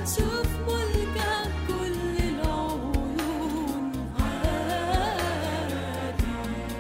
هتشوف ملكك كل العيون عادي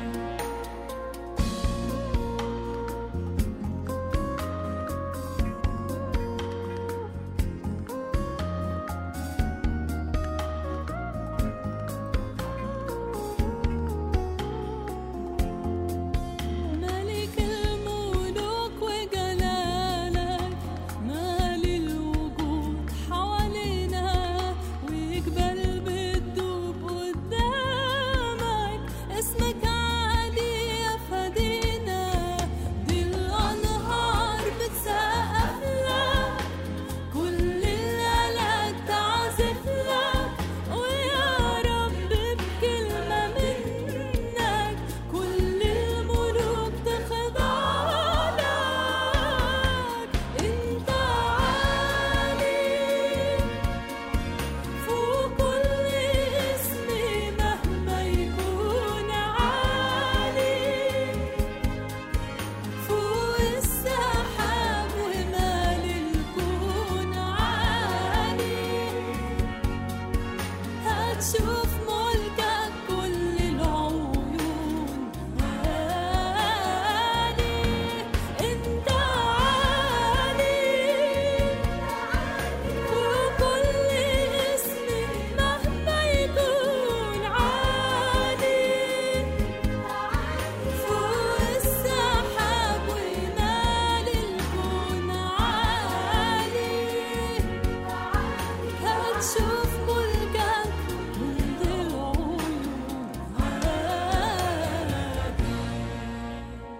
ملك الملوك وجلالك مالي الوجود حوالينا ويقبل بتدوب قدامك اسمك عالي يا فدينا دي الأنهار بتسقف لك كل الآلات تعزف لك ويا رب بكلمة منك كل الملوك تخضع لك انت عالي فوق كل اسم مهما يكون عالي فوق السحاب ومال الكون عالي هتشوف ملكك كل العيون عالي انت عالي وكل اسم مهما يكون عالي فوق السحاب ومال الكون عالي هتشوف ملكك كل العيون عالي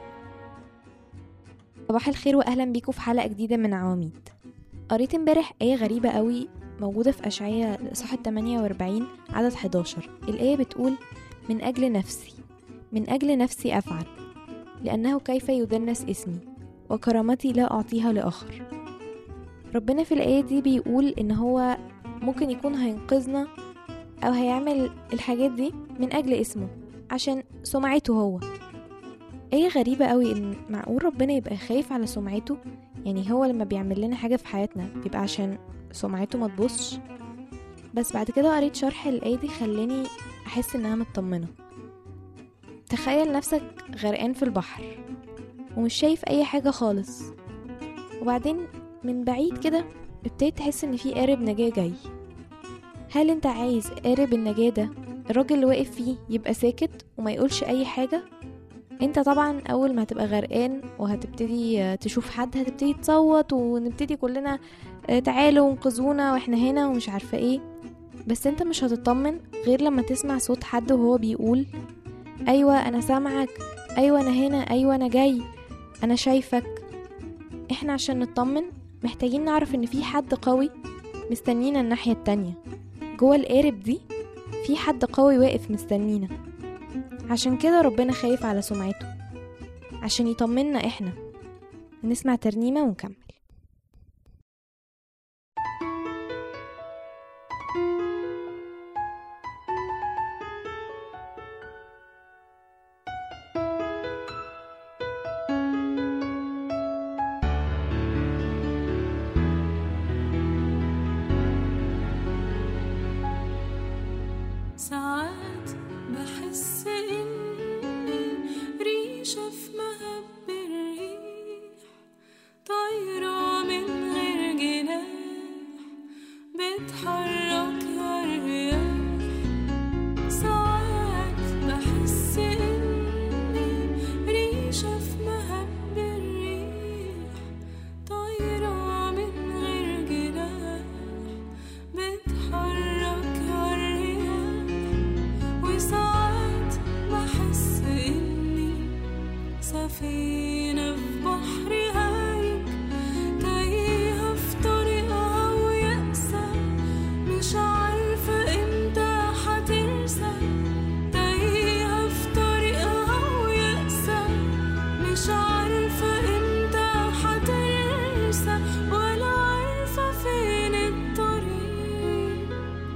صباح الخير واهلا بيكم في حلقه جديده من عواميد قريت امبارح ايه غريبه قوي موجوده في اشعياء الاصحاح 48 عدد 11 الايه بتقول من اجل نفسي من اجل نفسي افعل لانه كيف يدنس اسمي وكرامتي لا اعطيها لاخر ربنا في الايه دي بيقول ان هو ممكن يكون هينقذنا او هيعمل الحاجات دي من اجل اسمه عشان سمعته هو ايه غريبة قوي ان معقول ربنا يبقى خايف على سمعته يعني هو لما بيعمل لنا حاجة في حياتنا بيبقى عشان سمعته ما تبصش بس بعد كده قريت شرح الآية دي خلاني أحس إنها مطمنة تخيل نفسك غرقان في البحر ومش شايف أي حاجة خالص وبعدين من بعيد كده ابتديت تحس إن في قارب نجاة جاي هل انت عايز قارب النجاة ده الراجل اللي واقف فيه يبقى ساكت وما يقولش أي حاجة انت طبعا اول ما هتبقى غرقان وهتبتدي آه، تشوف حد هتبتدي تصوت ونبتدي كلنا آه، تعالوا انقذونا واحنا هنا ومش عارفه ايه بس انت مش هتطمن غير لما تسمع صوت حد وهو بيقول ايوه انا سامعك ايوه انا هنا ايوه انا جاي انا شايفك احنا عشان نطمن محتاجين نعرف ان في حد قوي مستنينا الناحيه التانية جوه القارب دي في حد قوي واقف مستنينا عشان كده ربنا خايف على سمعته عشان يطمنا احنا نسمع ترنيمة ونكمل ساعات بحس إني ريشة في مهب الريح طايرة من غير جناح بتحرك يا الرياح ساعات بحس إني ريشة في مهب الريح طايرة من غير جناح بتحرك يا الرياح وساعات بحس إني سفينة في بحر هايج تايهة في طريقها ويأسة مش عارفة إمتى هترسى تايهة في طريقها ويأسة مش عارفة إمتى هترسى ولا عارفة فين الطريق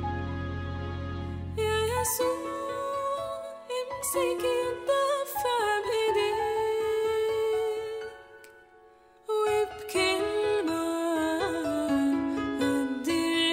يا يسوع امسك الدفة بإيديك وبكلمة قدر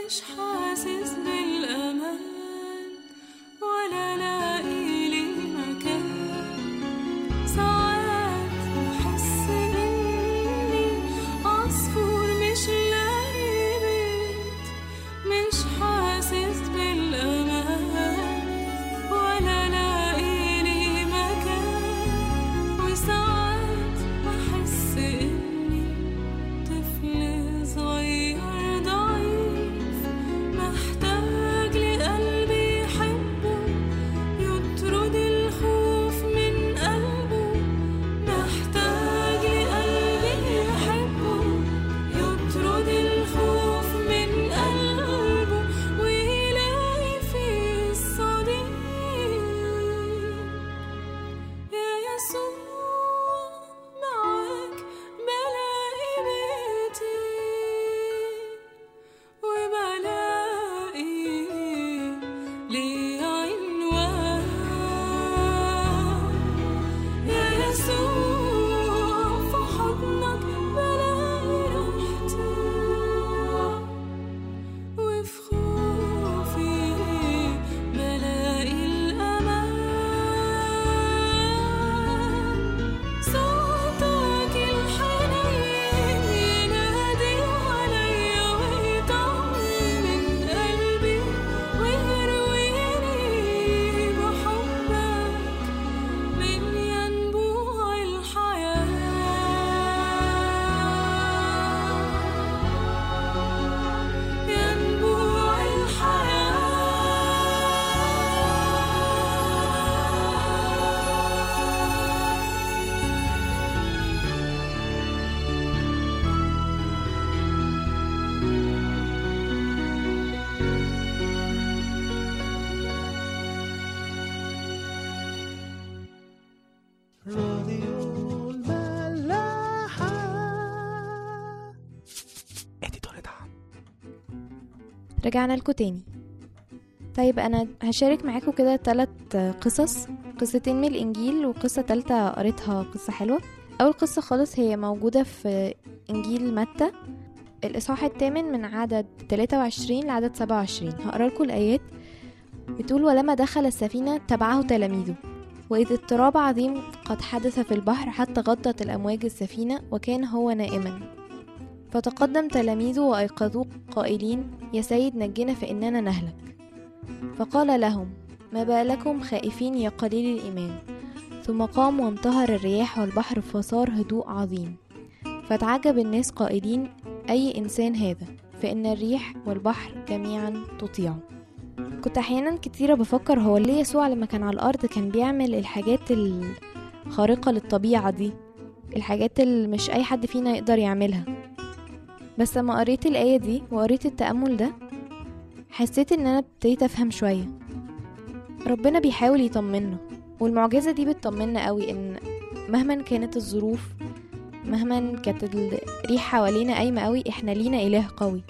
مش حاسس بالأمان ولا لاقي لي مكان ساعات بحس إني عصفور مش لاقي بيت مش حاسس بالأمان ولا لاقي لي مكان وساعات بحس إني طفل صغير ضعيف محتاج لقلبي يحبه يطرد الخوف من قلبه محتاج لقلبي يحبه يطرد الخوف من قلبه ويلاقي فيه الصديق يا يسوع معاك بلاقي بيتي وبلاقي لي عنوان يا يسوع في حضنك بلاقي راحتي وفي خوفي بلاقي الأمان صوتك الحنين ينادي عليا ويطمن قلبي ويرويني بحبك من ينبوع الحياة ينبوع الحياة راديو الملاحة اديتور دعم رجعنا لكم تاني طيب انا هشارك معاكم كده تلات قصص قصتين من الانجيل وقصة تالتة قريتها قصة حلوة اول قصة خالص هي موجودة في انجيل متى الاصحاح الثامن من عدد 23 لعدد 27 هقرا لكم الايات بتقول ولما دخل السفينة تبعه تلاميذه وإذ اضطراب عظيم قد حدث في البحر حتى غطت الأمواج السفينة وكان هو نائما فتقدم تلاميذه وأيقظوه قائلين يا سيد نجنا فإننا نهلك فقال لهم ما بالكم خائفين يا قليل الإيمان ثم قام وانتهر الرياح والبحر فصار هدوء عظيم فتعجب الناس قائلين أي إنسان هذا فإن الريح والبحر جميعا تطيعه كنت أحيانا كتيرة بفكر هو ليه يسوع لما كان على الأرض كان بيعمل الحاجات الخارقة للطبيعة دي الحاجات اللي مش أي حد فينا يقدر يعملها بس لما قريت الآية دي وقريت التأمل ده حسيت إن أنا ابتديت أفهم شوية ربنا بيحاول يطمنا والمعجزة دي بتطمنا قوي إن مهما كانت الظروف مهما كانت الريح حوالينا قايمة قوي احنا لينا إله قوي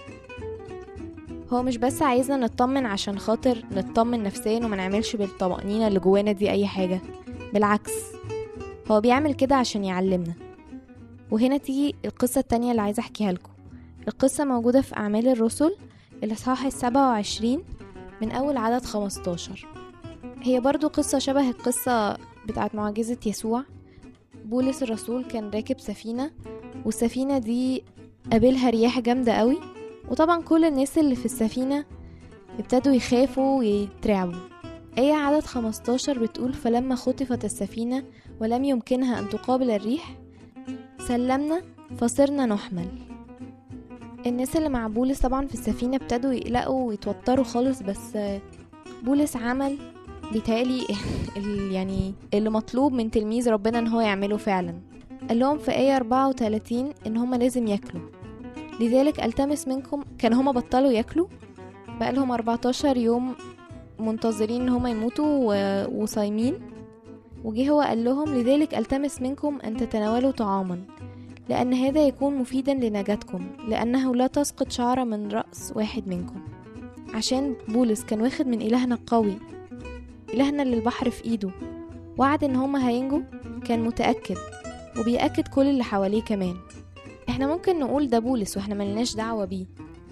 هو مش بس عايزنا نطمن عشان خاطر نطمن نفسيا وما نعملش بالطمأنينة اللي جوانا دي أي حاجة بالعكس هو بيعمل كده عشان يعلمنا وهنا تيجي القصة التانية اللي عايزة أحكيها لكم القصة موجودة في أعمال الرسل الإصحاح السبعة وعشرين من أول عدد خمستاشر هي برضو قصة شبه القصة بتاعت معجزة يسوع بولس الرسول كان راكب سفينة والسفينة دي قابلها رياح جامدة قوي وطبعا كل الناس اللي في السفينة ابتدوا يخافوا ويترعبوا آية عدد 15 بتقول فلما خطفت السفينة ولم يمكنها أن تقابل الريح سلمنا فصرنا نحمل الناس اللي مع بولس طبعا في السفينة ابتدوا يقلقوا ويتوتروا خالص بس بولس عمل بيتهيألي ال- يعني اللي مطلوب من تلميذ ربنا ان هو يعمله فعلا قال لهم في آية 34 ان هما لازم ياكلوا لذلك التمس منكم كان هما بطلوا ياكلوا بقالهم 14 يوم منتظرين ان هما يموتوا و- وصايمين وجه هو قال لهم لذلك التمس منكم ان تتناولوا طعاما لان هذا يكون مفيدا لنجاتكم لانه لا تسقط شعره من راس واحد منكم عشان بولس كان واخد من الهنا القوي الهنا اللي البحر في ايده وعد ان هما هينجوا كان متاكد وبيأكد كل اللي حواليه كمان احنا ممكن نقول ده بولس واحنا ملناش دعوة بيه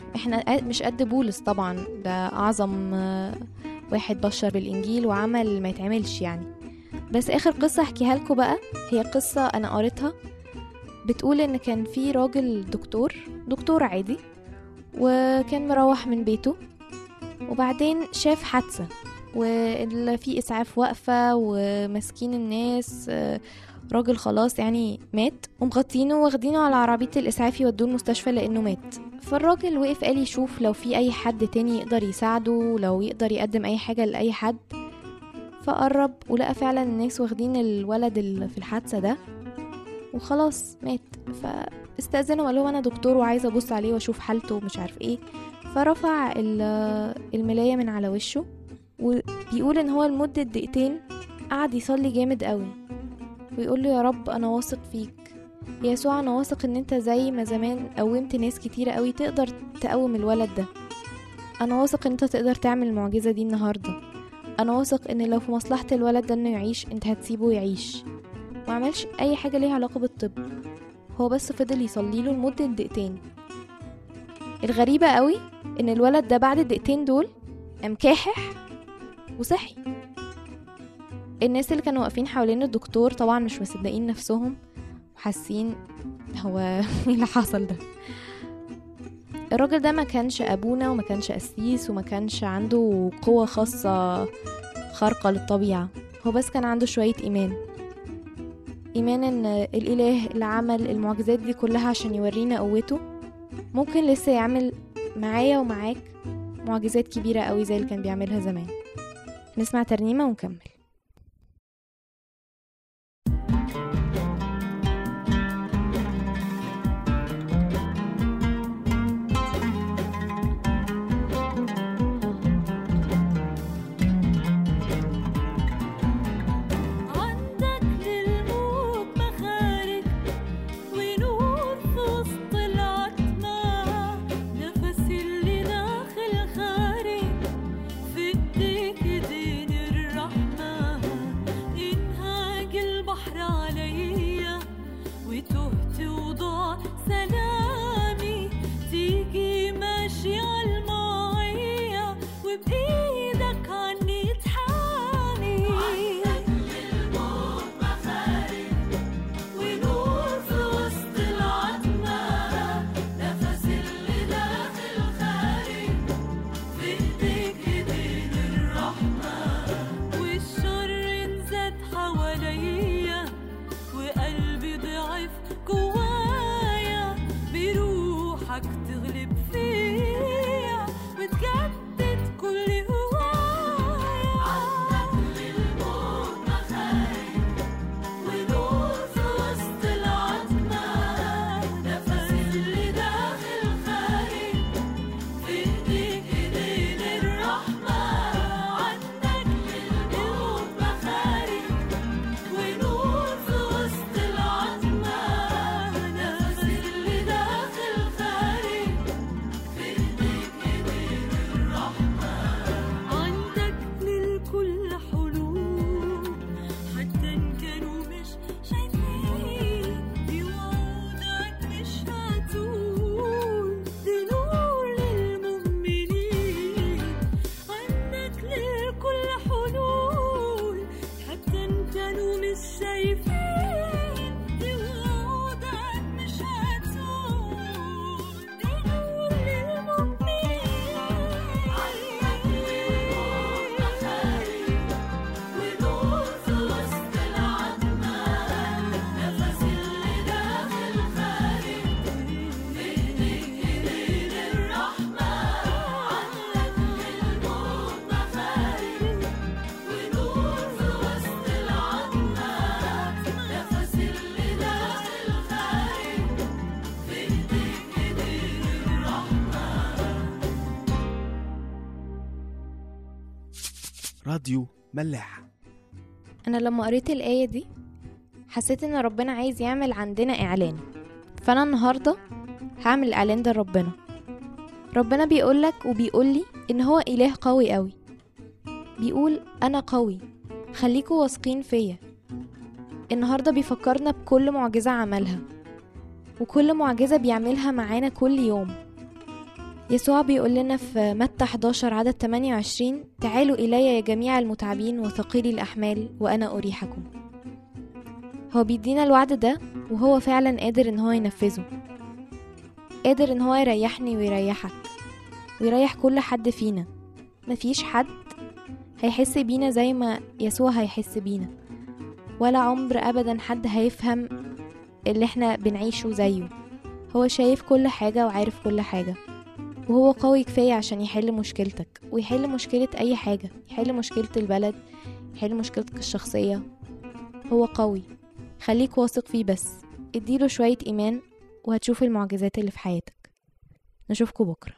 احنا قد- مش قد بولس طبعا ده اعظم آه، واحد بشر بالانجيل وعمل ما يتعملش يعني بس اخر قصة احكيها لكم بقى هي قصة انا قريتها بتقول ان كان في راجل دكتور دكتور عادي وكان مروح من بيته وبعدين شاف حادثة وفي اسعاف واقفة وماسكين الناس آه، راجل خلاص يعني مات ومغطينه واخدينه على عربية الإسعاف يودوه المستشفى لأنه مات فالراجل وقف قال يشوف لو في أي حد تاني يقدر يساعده لو يقدر يقدم أي حاجة لأي حد فقرب ولقى فعلا الناس واخدين الولد اللي في الحادثة ده وخلاص مات فاستأذنه وقال له أنا دكتور وعايزة أبص عليه وأشوف حالته ومش عارف إيه فرفع ال- الملاية من على وشه وبيقول إن هو لمدة دقيقتين قعد يصلي جامد قوي ويقول له يا رب انا واثق فيك يا يسوع انا واثق ان انت زي ما زمان قومت ناس كتيرة قوي تقدر تقوم الولد ده انا واثق ان انت تقدر تعمل المعجزة دي النهاردة انا واثق ان لو في مصلحة الولد ده انه يعيش انت هتسيبه يعيش وعملش اي حاجة ليها علاقة بالطب هو بس فضل يصلي له لمدة دقيقتين الغريبة قوي ان الولد ده بعد الدقيقتين دول قام كاحح وصحي الناس اللي كانوا واقفين حوالين الدكتور طبعا مش مصدقين نفسهم وحاسين هو ايه اللي حصل ده الراجل ده ما كانش ابونا وما كانش قسيس وما كانش عنده قوة خاصة خارقة للطبيعة هو بس كان عنده شوية ايمان ايمان ان الاله اللي عمل المعجزات دي كلها عشان يورينا قوته ممكن لسه يعمل معايا ومعاك معجزات كبيرة قوي زي اللي كان بيعملها زمان نسمع ترنيمة ونكمل عندك للموت مخارج ونور في وسط العتمة نفس اللي داخل خارج في ايديك ايدين الرحمة انهاج البحر عليا وتهت وضاع سلامي تيجي ماشي عالمية وبإيدك عني تحامي ونور في وسط العتمة نفس اللي داخل خارج في ايديك ايدين الرحمة والشر انزاد حواليا وقلبي ضعف جوايا بروحك تغلب فيا وتجدد كل هوايا عندك للموت مخارج ونور في وسط العتمة نفس اللي داخل خارج في ايديك ايدين الرحمة عندك للموت مخارج ونور في وسط العتمة نفس اللي داخل خارج في ايديك ايدين الرحمة عندك للكل حلول حتى ان كانوا مش شايفين دي وعودك مش هتقول دي نور للمؤمنين عندك للكل حلول حتى ان كانوا مش شايفين دي وعودك مش هتقول دي نور للمؤمنين عندك للموت مخارج ونور في وسط العتمة نفس اللي داخل خارج ايديك ايدين الرحمة عندك للموت مخارج ونور في وسط العتمة نفس اللي داخل خارج ايديك ايدين الرحمة راديو ملاح انا لما قريت الايه دي حسيت ان ربنا عايز يعمل عندنا اعلان فانا النهارده هعمل الاعلان ده لربنا ربنا بيقولك وبيقولي ان هو اله قوي قوي بيقول انا قوي خليكوا واثقين فيا النهارده بيفكرنا بكل معجزه عملها وكل معجزه بيعملها معانا كل يوم يسوع بيقول لنا في متى 11 عدد 28 تعالوا إلي يا جميع المتعبين وثقيلي الأحمال وأنا أريحكم هو بيدينا الوعد ده وهو فعلا قادر ان هو ينفذه قادر ان هو يريحني ويريحك ويريح كل حد فينا مفيش حد هيحس بينا زي ما يسوع هيحس بينا ولا عمر ابدا حد هيفهم اللي احنا بنعيشه زيه هو شايف كل حاجة وعارف كل حاجة وهو قوي كفاية عشان يحل مشكلتك ويحل مشكلة أي حاجة يحل مشكلة البلد يحل مشكلتك الشخصية هو قوي خليك واثق فيه بس اديله شوية إيمان وهتشوف المعجزات اللي في حياتك نشوفكوا بكرة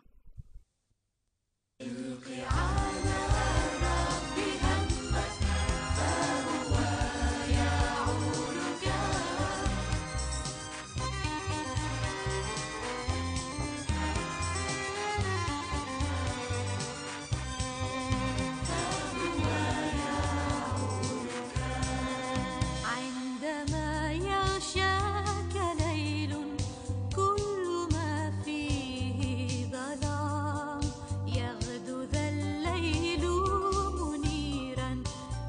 عندما يغشاك ليل كل ما فيه ظلام يغدو ذا الليل منيرا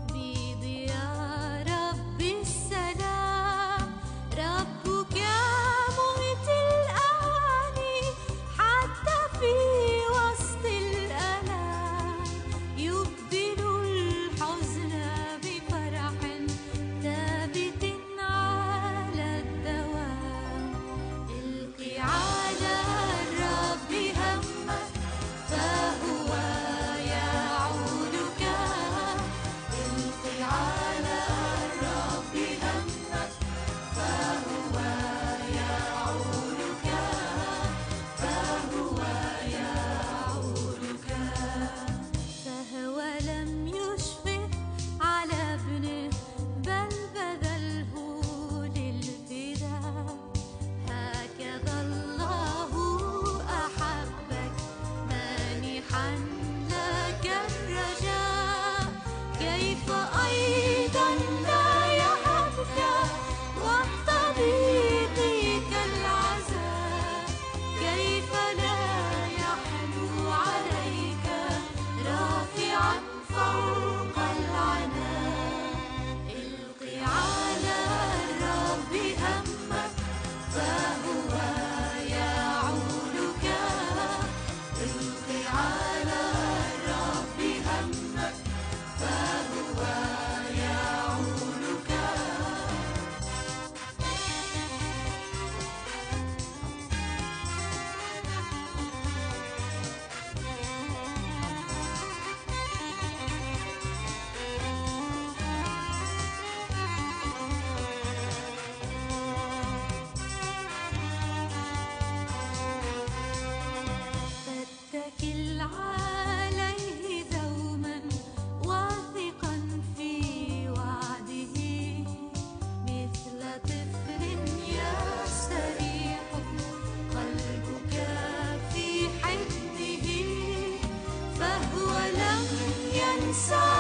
بضياء رب السلام ربك مهت الأواني حتى في وسط الألام يبدل الحزن بفرح ثابت على الدوام القي على الرب همك فهو يعولك القي على الرب همك فهو يعولك فهو يعولك فهو لم يشفق على ابنه بل بذله للفداء هكذا الله أحبك مانحا لك الرجاء كيف أيضا لا يهبك وقت ضيقك العذاب كيف لا يحنو عليك رافعا فوق العناء القي على الرب همك فهو يعولك القي على الرب همك فهو يعولك فاتكل عليه دوما واثقا في وعده مثل طفل يستريح قلبك في حضنه فهو لم ينسى